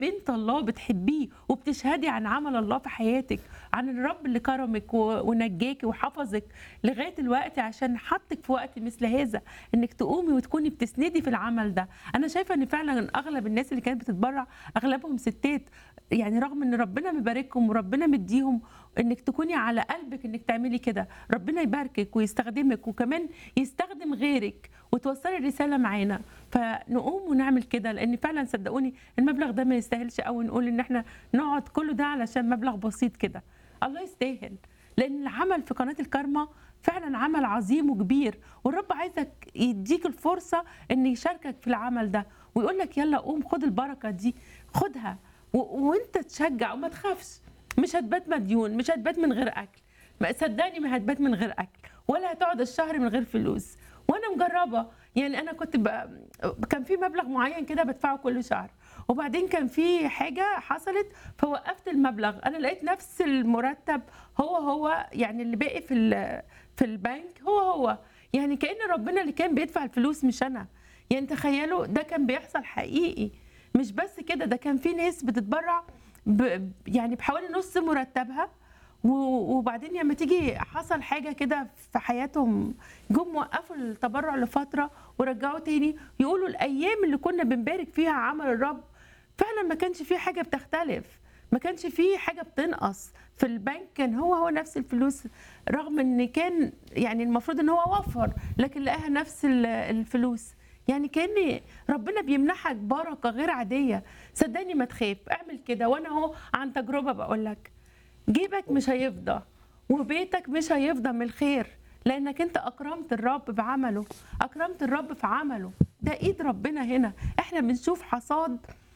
بنت الله بتحبيه وبتشهدي عن عمل الله في حياتك عن الرب اللي كرمك و- ونجاكي وحفظك لغايه الوقت عشان حطك في وقت مثل هذا انك تقومي وتكوني بتسندي في العمل ده انا شايفه ان فعلا اغلب الناس اللي كانت بتتبرع اغلبهم ستات يعني رغم ان ربنا مباركهم وربنا مديهم انك تكوني على قلبك انك تعملي كده ربنا يباركك ويستخدمك وكمان يستخدم غيرك وتوصلي الرساله معانا فنقوم ونعمل كده لان فعلا صدقوني المبلغ ده ما يستاهلش قوي نقول ان احنا نقعد كله ده علشان مبلغ بسيط كده الله يستاهل لان العمل في قناه الكارما فعلا عمل عظيم وكبير والرب عايزك يديك الفرصه ان يشاركك في العمل ده ويقول لك يلا قوم خد البركه دي خدها و- وانت تشجع وما تخافش مش هتبات مديون مش هتبات من غير اكل ما صدقني ما هتبات من غير اكل ولا هتقعد الشهر من غير فلوس وانا مجربه يعني انا كنت ب... كان في مبلغ معين كده بدفعه كل شهر وبعدين كان في حاجه حصلت فوقفت المبلغ انا لقيت نفس المرتب هو هو يعني اللي باقي في ال... في البنك هو هو يعني كان ربنا اللي كان بيدفع الفلوس مش انا يعني تخيلوا ده كان بيحصل حقيقي مش بس كده ده كان في ناس بتتبرع ب... يعني بحوالي نص مرتبها و- وبعدين لما تيجي حصل حاجه كده في حياتهم جم وقفوا التبرع لفتره ورجعوا تاني يقولوا الايام اللي كنا بنبارك فيها عمل الرب فعلا ما كانش فيه حاجه بتختلف ما كانش فيه حاجه بتنقص في البنك كان هو هو نفس الفلوس رغم ان كان يعني المفروض ان هو وفر لكن لقاها نفس ال- الفلوس يعني كان ربنا بيمنحك بركه غير عاديه صدقني ما تخاف اعمل كده وانا اهو عن تجربه بقول لك جيبك مش هيفضى وبيتك مش هيفضى من الخير لانك انت اكرمت الرب بعمله اكرمت الرب في عمله ده ايد ربنا هنا احنا بنشوف حصاد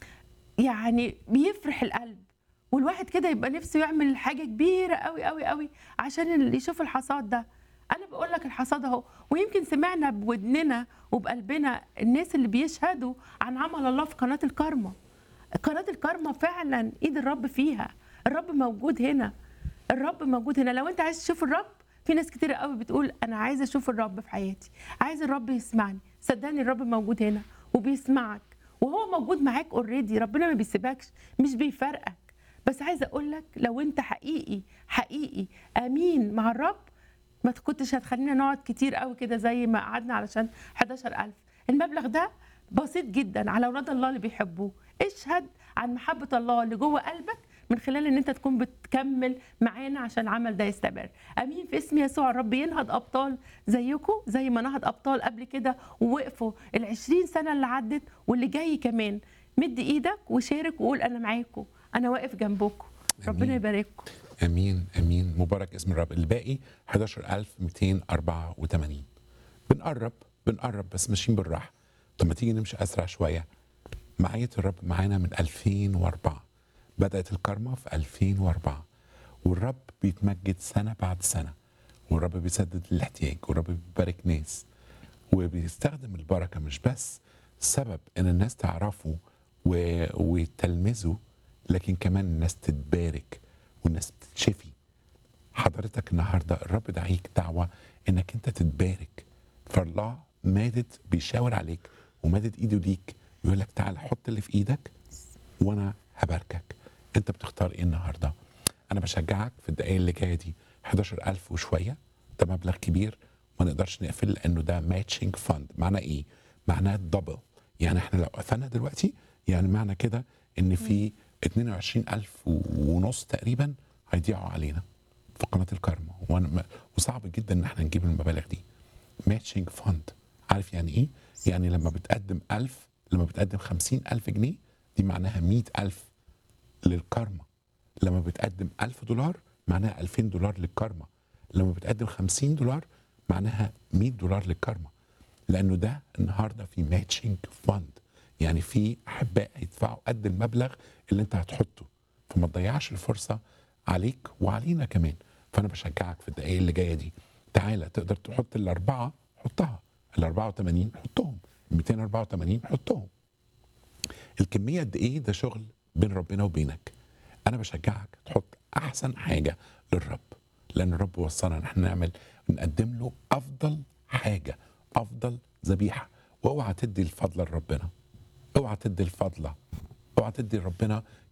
يعني بيفرح القلب والواحد كده يبقى نفسه يعمل حاجه كبيره قوي قوي قوي عشان اللي يشوف الحصاد ده انا بقول لك الحصاد اهو ويمكن سمعنا بودننا وبقلبنا الناس اللي بيشهدوا عن عمل الله في قناه الكارما قناه الكارما فعلا ايد الرب فيها الرب موجود هنا الرب موجود هنا لو انت عايز تشوف الرب في ناس كتير قوي بتقول انا عايزه اشوف الرب في حياتي عايز الرب يسمعني صدقني الرب موجود هنا وبيسمعك وهو موجود معاك اوريدي ربنا ما بيسيبكش مش بيفرقك بس عايزه اقول لك لو انت حقيقي حقيقي امين مع الرب ما كنتش هتخلينا نقعد كتير قوي كده زي ما قعدنا علشان 11000 المبلغ ده بسيط جدا على اولاد الله اللي بيحبوه اشهد عن محبه الله اللي جوه قلبك من خلال ان انت تكون بتكمل معانا عشان العمل ده يستمر امين في اسم يسوع الرب ينهض ابطال زيكم زي ما نهض ابطال قبل كده ووقفوا ال20 سنه اللي عدت واللي جاي كمان مد ايدك وشارك وقول انا معاكم انا واقف جنبكم ربنا آمين. يبارككم امين امين مبارك اسم الرب الباقي 11284 بنقرب بنقرب بس ماشيين بالراحه طب ما تيجي نمشي اسرع شويه معيه الرب معانا من 2004 بدات الكرمه في 2004 والرب بيتمجد سنه بعد سنه والرب بيسدد الاحتياج والرب بيبارك ناس وبيستخدم البركه مش بس سبب ان الناس تعرفه و... وتلمذه لكن كمان الناس تتبارك والناس تتشفي حضرتك النهارده الرب دعيك دعوه انك انت تتبارك فالله مادد بيشاور عليك ومادد ايده ليك يقول لك تعال حط اللي في ايدك وانا هباركك انت بتختار ايه النهارده انا بشجعك في الدقايق اللي جايه دي 11000 وشويه ده مبلغ كبير ما نقدرش نقفل لانه ده ماتشنج فاند معناه ايه معناه دبل يعني احنا لو قفلنا دلوقتي يعني معنى كده ان في 22000 ونص تقريبا هيضيعوا علينا في قناه الكارما وأنا ما- وصعب جدا ان احنا نجيب المبالغ دي ماتشنج فاند عارف يعني ايه يعني لما بتقدم 1000 لما بتقدم 50000 جنيه دي معناها 100000 للكارما لما بتقدم 1000 دولار معناها 2000 دولار للكارما لما بتقدم 50 دولار معناها 100 دولار للكارما لانه ده النهارده في ماتشنج فاند يعني في احباء هيدفعوا قد المبلغ اللي انت هتحطه فما تضيعش الفرصه عليك وعلينا كمان فانا بشجعك في الدقائق اللي جايه دي تعالى تقدر تحط الاربعه حطها ال 84 حطهم ال 284 حطهم الكميه قد ايه ده شغل بين ربنا وبينك انا بشجعك تحط احسن حاجه للرب لان الرب وصلنا ان احنا نعمل نقدم له افضل حاجه افضل ذبيحه واوعى تدي الفضله لربنا اوعى تدي الفضله اوعى تدي ربنا